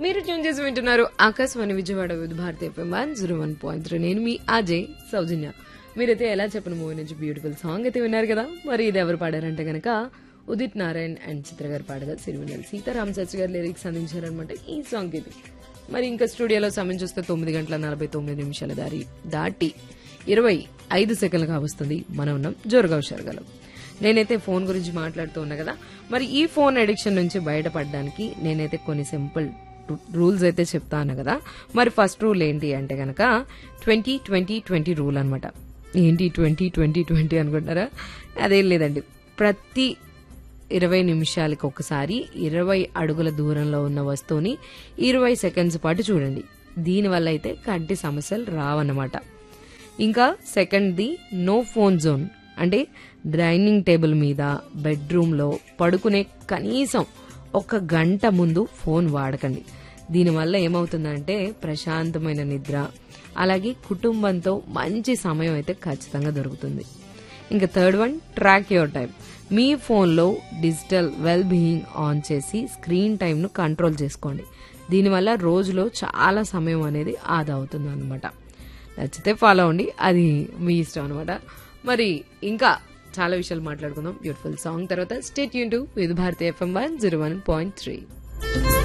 మీరు ట్యూన్ చేసి వింటున్నారు Akashvani Vijayawada with Bharatiya FM one zero one point three నేను మీ అజయ్ సౌజన్య మీరైతే ఎలా చెప్పిన మూవీ నుంచి బ్యూటిఫుల్ సాంగ్ అయితే విన్నారు కదా మరి ఇది ఎవరు పాడారంటే గనక ఉదిత్ నారాయణ్ అండ్ చిత్ర గారు పాడగా సిరివెన్నెల సీతారాం శాస్త్రి గారు లిరిక్స్ అందించారనమాట ఈ సాంగ్ ఇది మరి ఇంకా స్టూడియోలో సమయం చూస్తే తొమ్మిది గంటల నలభై తొమ్మిది నిమిషాల దారి దాటి ఇరవై ఐదు సెకండ్లుగా వస్తుంది మనం ఉన్నాం జోరుగా హుషారుగలం నేనైతే ఫోన్ గురించి మాట్లాడుతూ ఉన్నా కదా మరి ఈ ఫోన్ అడిక్షన్ నుంచి బయటపడడానికి నేనైతే కొన్ని సింపుల్ రూల్స్ అయితే చెప్తాను కదా మరి ఫస్ట్ రూల్ ఏంటి అంటే గనక ట్వంటీ ట్వంటీ ట్వంటీ రూల్ అనమాట ఏంటి ట్వంటీ ట్వంటీ ట్వంటీ అనుకుంటారా అదేం లేదండి ప్రతి ఇరవై నిమిషాలకి ఒకసారి ఇరవై అడుగుల దూరంలో ఉన్న వస్తువుని ఇరవై సెకండ్స్ పాటు చూడండి దీనివల్ల అయితే కంటి సమస్యలు రావన్నమాట ఇంకా సెకండ్ది నో ఫోన్ జోన్ అంటే డైనింగ్ టేబుల్ మీద బెడ్రూమ్లో పడుకునే కనీసం ఒక గంట ముందు ఫోన్ వాడకండి దీనివల్ల ఏమవుతుందంటే ప్రశాంతమైన నిద్ర అలాగే కుటుంబంతో మంచి సమయం అయితే ఖచ్చితంగా దొరుకుతుంది ఇంకా third one track your time మీ ఫోన్లో డిజిటల్ వెల్ బీయింగ్ ఆన్ చేసి స్క్రీన్ టైంను కంట్రోల్ చేసుకోండి దీనివల్ల రోజులో చాలా సమయం అనేది ఆదా అవుతుంది అనమాట నచ్చితే ఫాలో అవ్వండి అది మీ ఇష్టం అనమాట మరి ఇంకా చాలా విషయాలు మాట్లాడుకుందాం బ్యూటిఫుల్ సాంగ్ తర్వాత స్టేట్ యూన్ to Vividh Bharati FM one zero one point three